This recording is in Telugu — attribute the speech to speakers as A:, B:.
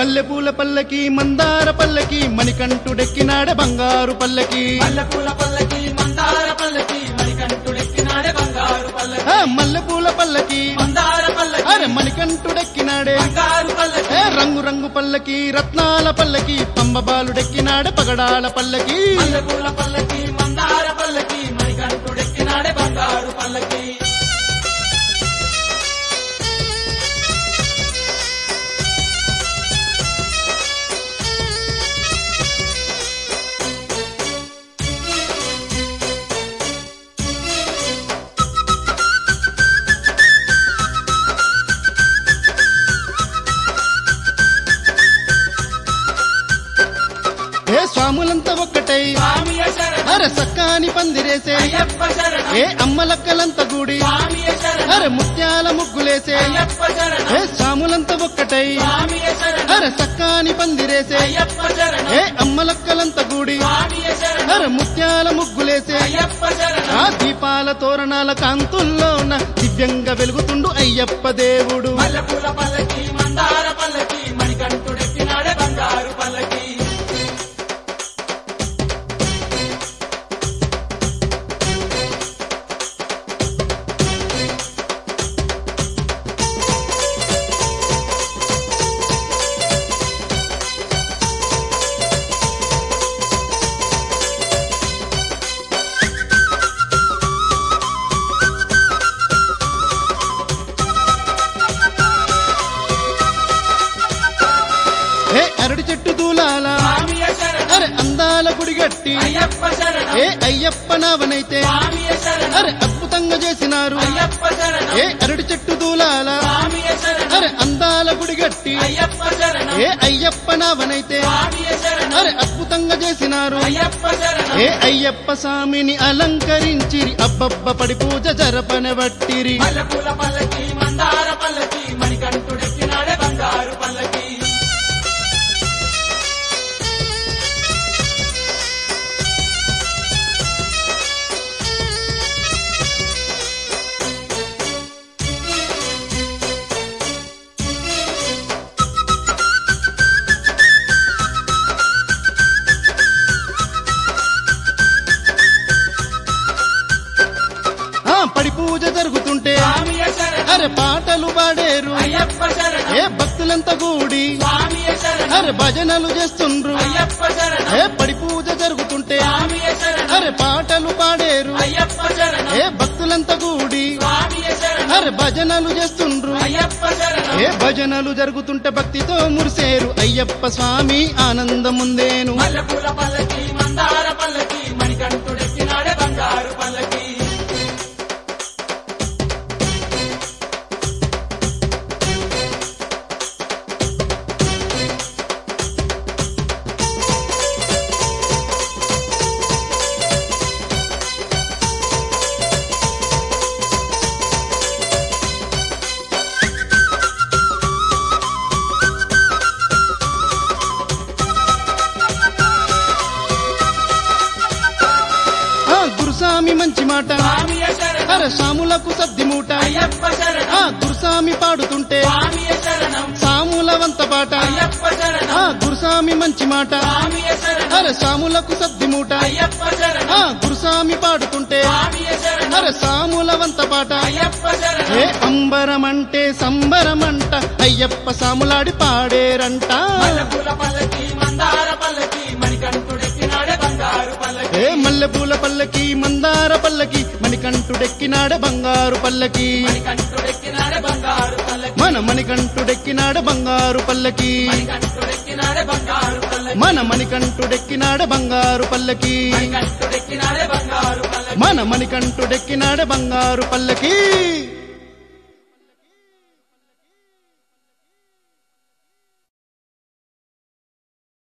A: మల్లెపూల పల్లకి మందార పల్లకి మణికంఠుడెక్కినాడ బంగారు పల్లకి
B: మల్లెపూల పల్లకి మందార పల్లకి మణికంఠుడెక్కినాడే బంగారు పల్లకి
A: ఆ, మల్లెపూల పల్లకి
B: మందార పల్లకి
A: అరే మణికంఠుడెక్కినాడే
B: బంగారు పల్లకి
A: ఏ రంగు రంగు పల్లకి రత్నాల పల్లకి పంబబాలుడెక్కినాడ పగడాల పల్లకి
B: మల్లెపూల పల్లకి మందార పల్లకి మణికంఠుడెక్కినాడే బంగారు పల్లకి
A: ఏ స్వాములంతా ఒక్కటై
B: స్వామియ శరణం
A: అరే సక్కాని పందిరేసే
B: అయ్యప్ప శరణం
A: ఏ అమ్మలక్కలంత గూడి
B: స్వామియ శరణం
A: అరే ముత్యాల ముగ్గులేసే
B: అయ్యప్ప శరణం
A: ఏ స్వాములంతా ఒక్కటై
B: స్వామియ శరణం
A: అరే సక్కాని పందిరేసే
B: అయ్యప్ప శరణం
A: ఏ అమ్మలక్కలంత గూడి
B: స్వామియ శరణం
A: అరే ముత్యాల ముగ్గులేసే
B: అయ్యప్ప శరణం
A: ఆ దీపాల తోరణాల కాంతుల్లోన దివ్యంగా వెలుగుతుండు అయ్యప్ప దేవుడు
B: మల్లెపూల పల్లకి మందార పల్లకి మణికంఠుడెక్కినాడే బంగారు పల్లకి
A: ఏ అరటి చెట్టు దూలాల
B: స్వామియ శరణం
A: అరే అందాల గుడిగట్టి
B: అయ్యప్ప శరణం
A: ఏ అయ్యప్ప నావనైతే
B: స్వామియ శరణం
A: అరే అద్భుతంగా చేసినారు
B: అయ్యప్ప శరణం
A: ఏ అరటి చెట్టు దూలాల
B: స్వామియ శరణం
A: అరే అందాల గుడిగట్టి
B: అయ్యప్ప శరణం
A: ఏ అయ్యప్ప నావనైతే
B: స్వామియ శరణం
A: అరే అద్భుతంగా చేసినారు
B: అయ్యప్ప శరణం
A: ఏ అయ్యప్ప స్వామిని అలంకరించిరి అబ్బబ్బ పడి పూజ జరపన బట్టిరి
B: మల్లెపూల పల్లకి మందార పల్లకి మణికంఠుడెక్కినాడే బంగారు పల్లకి
A: ఆ పడి పూజ జరుగుతుంటే
B: స్వామియ శరణం
A: అరే పాటలు పాడేరు
B: అయ్యప్ప శరణం
A: ఏ భక్తులంతా కూడి
B: స్వామియ శరణం
A: అరే భజనలు చేస్తుండ్రు
B: అయ్యప్ప శరణం
A: ఏ పడి పూజ జరుగుతుంటే
B: స్వామియ శరణం
A: అరే పాటలు పాడేరు
B: అయ్యప్ప శరణం
A: ఏ భక్తులంతా కూడి
B: స్వామియ శరణం
A: అరే భజనలు చేస్తుండ్రు
B: అయ్యప్ప శరణం
A: ఏ భజనలు జరుగుతుంటే భక్తితో మురిసేరు అయ్యప్ప స్వామి ఆనందముందేను
B: మల్లెపూల పల్లకి మందార పల్లకి మణికంఠుడెక్కినాడే బంగారు పల్లకి
A: ఆ గురుస్వామి మంచి మాట
B: స్వామియ శరణం
A: అరే సాములకు సద్ది మూట
B: అయ్యప్ప శరణం
A: ఆ గురుస్వామి పాడుతుంటే
B: స్వామియ శరణం
A: సాముల వంత పాట
B: అయ్యప్ప శరణం
A: ఆ గురుస్వామి మంచి మాట
B: స్వామియ శరణం
A: అరే సాములకు సద్ది మూట
B: అయ్యప్ప శరణం
A: ఆ గురుస్వామి పాడుతుంటే
B: స్వామియ శరణం
A: అరే సాముల వంత పాట
B: అయ్యప్ప శరణం
A: ఏ అంబరమంటే సంబరమంట అయ్యప్ప సాములాడి పాడేరంట
B: మల్లెపూల పల్లకి మందార పల్లకి మణికంఠుడెక్కినాడే బంగారు పల్లకి
A: ఏ మల్లెపూల పల్లకి మందార పల్లకి మణికంఠుడెక్కినాడ బంగారు పల్లకి
B: మణికంఠుడెక్కినాడే బంగారు పల్లకి
A: మన మణికంఠుడెక్కినాడ బంగారు పల్లకి
B: మణికంఠుడెక్కినాడే బంగారు పల్లకి
A: మన మణికంఠుడెక్కినాడ బంగారు పల్లకి
B: మణికంఠుడెక్కినాడే బంగారు పల్లకి
A: మన మణికంఠుడెక్కినాడ బంగారు పల్లకి